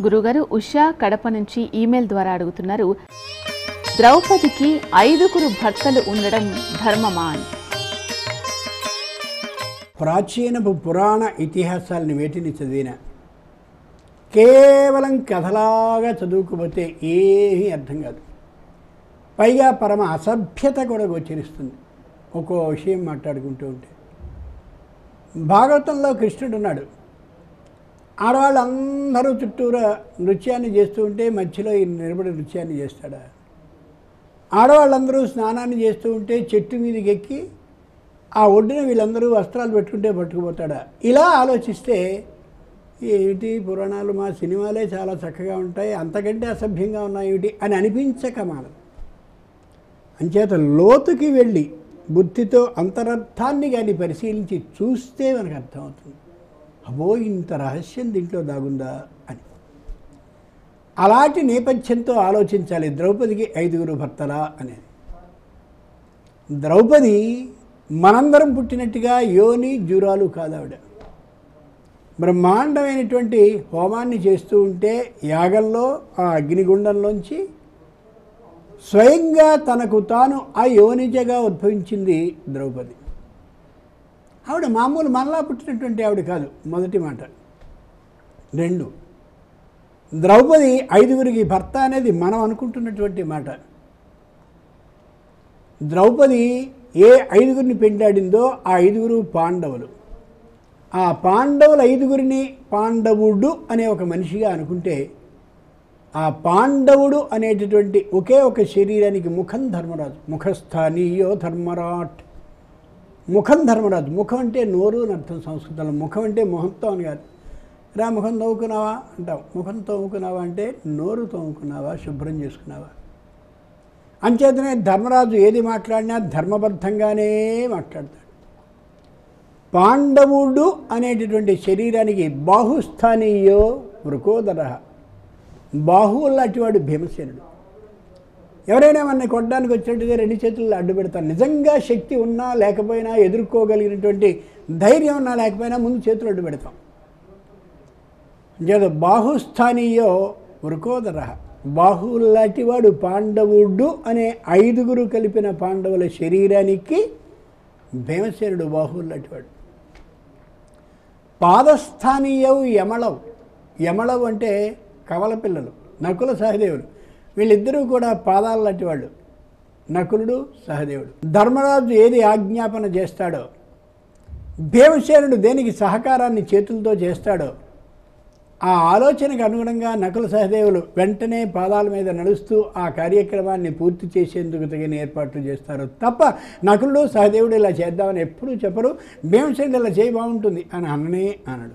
గురుగారు ఉషా కడప నుంచి ఈమెయిల్ ద్వారా అడుగుతున్నారు ద్రౌపదికి ఐదుగురు భర్తలు ఉండడం ధర్మమా అని ప్రాచీనపు పురాణ ఇతిహాసాలను వేటిని చదివినా కేవలం కథలాగా చదువుకుపోతే ఏమీ అర్థం కాదు పైగా పరమ అసభ్యత కూడా గోచరిస్తుంది ఒక్కో విషయం మాట్లాడుకుంటూ ఉంటే భాగవతంలో కృష్ణుడు ఉన్నాడు ఆడవాళ్ళందరూ చుట్టూరా నృత్యాన్ని చేస్తూ ఉంటే మధ్యలో ఈయన నిలబడి నృత్యాన్ని చేస్తాడా ఆడవాళ్ళందరూ స్నానాన్ని చేస్తూ ఉంటే చెట్టు మీదకి ఎక్కి ఆ ఒడ్డున వీళ్ళందరూ వస్త్రాలు పెట్టుకుంటే పట్టుకుపోతాడా ఇలా ఆలోచిస్తే ఏమిటి పురాణాలు మా సినిమాలే చాలా చక్కగా ఉంటాయి అంతకంటే అసభ్యంగా ఉన్నాయి ఏమిటి అని అనిపించక మానదు అంచేత లోతుకి వెళ్ళి బుద్ధితో అంతరర్థాన్ని కానీ పరిశీలించి చూస్తే మనకు అర్థమవుతుంది అబ్బో ఇంత రహస్యం దీంట్లో దాగుందా అని అలాంటి నేపథ్యంతో ఆలోచించాలి ద్రౌపదికి ఐదుగురు భర్తలా అనేది ద్రౌపది మనందరం పుట్టినట్టుగా యోని జూరాలు కాదు ఆవిడ బ్రహ్మాండమైనటువంటి హోమాన్ని చేస్తూ ఉంటే యాగంలో ఆ అగ్నిగుండంలోంచి స్వయంగా తనకు తాను ఆ యోనిజగా ఉద్భవించింది ద్రౌపది ఆవిడ మామూలు మనలా పుట్టినటువంటి ఆవిడ కాదు మొదటి మాట రెండు ద్రౌపది ఐదుగురికి భర్త అనేది మనం అనుకుంటున్నటువంటి మాట ద్రౌపది ఏ ఐదుగురిని పెండాడిందో ఆ ఐదుగురు పాండవులు ఆ పాండవుల ఐదుగురిని పాండవుడు అనే ఒక మనిషిగా అనుకుంటే ఆ పాండవుడు అనేటటువంటి ఒకే ఒక శరీరానికి ముఖం ధర్మరాజు ముఖస్థానీయో ధర్మరాట్ ముఖం ధర్మరాజు ముఖం అంటే నోరు అని అర్థం సంస్కృతంలో ముఖం అంటే మొహంతో అని కాదు రా ముఖం తవ్వుకున్నావా అంటాం ముఖం తవ్వుకున్నావా అంటే నోరు తవ్వుకున్నావా శుభ్రం చేసుకున్నావా అంచేతనే ధర్మరాజు ఏది మాట్లాడినా ధర్మబద్ధంగానే మాట్లాడతాడు పాండవుడు అనేటటువంటి శరీరానికి బాహుస్థానీయో వృకోదర బాహువులు లాంటివాడు భీమసేనుడు ఎవరైనా మనని కొట్టడానికి వచ్చినట్టుగా రెండు చేతుల్లో అడ్డు పెడతారు నిజంగా శక్తి ఉన్నా లేకపోయినా ఎదుర్కోగలిగినటువంటి ధైర్యం ఉన్నా లేకపోయినా ముందు చేతులు అడ్డు పెడతాం చేత బాహుస్థానీయో వృకోదర బాహువులాంటి వాడు పాండవుడు అనే ఐదుగురు కలిపిన పాండవుల శరీరానికి భీమసేనుడు బాహువులాంటి వాడు పాదస్థానీయవు యమళవు యమళవు అంటే కవల పిల్లలు నకుల సహదేవుడు వీళ్ళిద్దరూ కూడా పాదాల లాంటి వాళ్ళు నకులుడు సహదేవుడు ధర్మరాజు ఏది ఆజ్ఞాపన చేస్తాడో భీమసేనుడు దేనికి సహకారాన్ని చేతులతో చేస్తాడో ఆ ఆలోచనకు అనుగుణంగా నకుల సహదేవులు వెంటనే పాదాల మీద నడుస్తూ ఆ కార్యక్రమాన్ని పూర్తి చేసేందుకు తగిన ఏర్పాట్లు చేస్తారు తప్ప నకులుడు సహదేవుడు ఇలా చేద్దామని ఎప్పుడూ చెప్పరు భీమసేనుడు ఇలా చేయి బాగుంటుంది అని అననే అనడు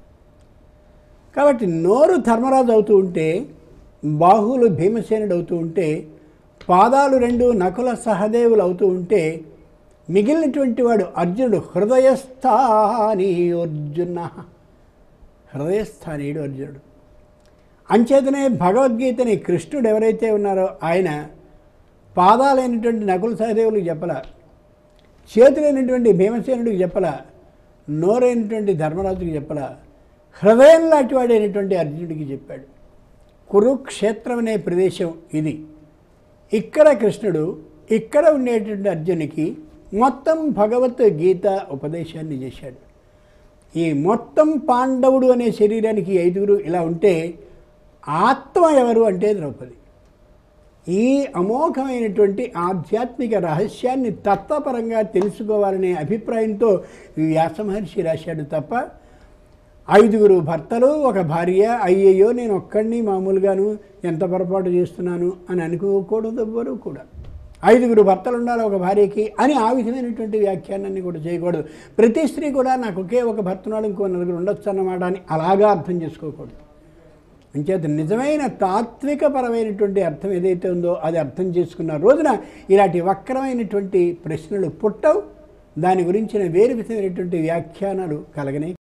కాబట్టి నోరు ధర్మరాజు అవుతూ ఉంటే బాహువులు భీమసేనుడు అవుతూ ఉంటే పాదాలు రెండు నకుల సహదేవులు అవుతూ ఉంటే మిగిలినటువంటి వాడు అర్జునుడు హృదయస్థాని అర్జున హృదయస్థానీయుడు అర్జునుడు అంచేతనే భగవద్గీతని కృష్ణుడు ఎవరైతే ఉన్నారో ఆయన పాదాలైనటువంటి నకుల సహదేవులకు చెప్పల చేతులైనటువంటి భీమసేనుడికి చెప్పల నోరైనటువంటి ధర్మరాజుకి చెప్పల హృదయం లాంటి వాడైనటువంటి అర్జునుడికి చెప్పాడు కురుక్షేత్రం అనే ప్రదేశం ఇది ఇక్కడ కృష్ణుడు ఇక్కడ ఉండేటువంటి అర్జునికి మొత్తం భగవద్గీత ఉపదేశాన్ని చేశాడు ఈ మొత్తం పాండవుడు అనే శరీరానికి ఐదుగురు ఇలా ఉంటే ఆత్మ ఎవరు అంటే ద్రౌపది ఈ అమోఘమైనటువంటి ఆధ్యాత్మిక రహస్యాన్ని తత్వపరంగా తెలుసుకోవాలనే అభిప్రాయంతో వ్యాస మహర్షి రాశాడు తప్ప ఐదుగురు భర్తలు ఒక భార్య అయ్యయ్యో నేను ఒక్కడిని మామూలుగాను ఎంత పొరపాటు చేస్తున్నాను అని అనుకోకూడదు ఎవ్వరూ కూడా ఐదుగురు భర్తలు ఉండాలి ఒక భార్యకి అని ఆ విధమైనటువంటి వ్యాఖ్యానాన్ని కూడా చేయకూడదు ప్రతి స్త్రీ కూడా నాకు ఒకే ఒక భర్తనాడు ఇంకో నలుగురు ఉండొచ్చు అన్నమాట అని అలాగా అర్థం చేసుకోకూడదు అంచేత నిజమైన తాత్వికపరమైనటువంటి అర్థం ఏదైతే ఉందో అది అర్థం చేసుకున్న రోజున ఇలాంటి వక్రమైనటువంటి ప్రశ్నలు పుట్టవు దాని గురించిన వేరు విధమైనటువంటి వ్యాఖ్యానాలు కలగనే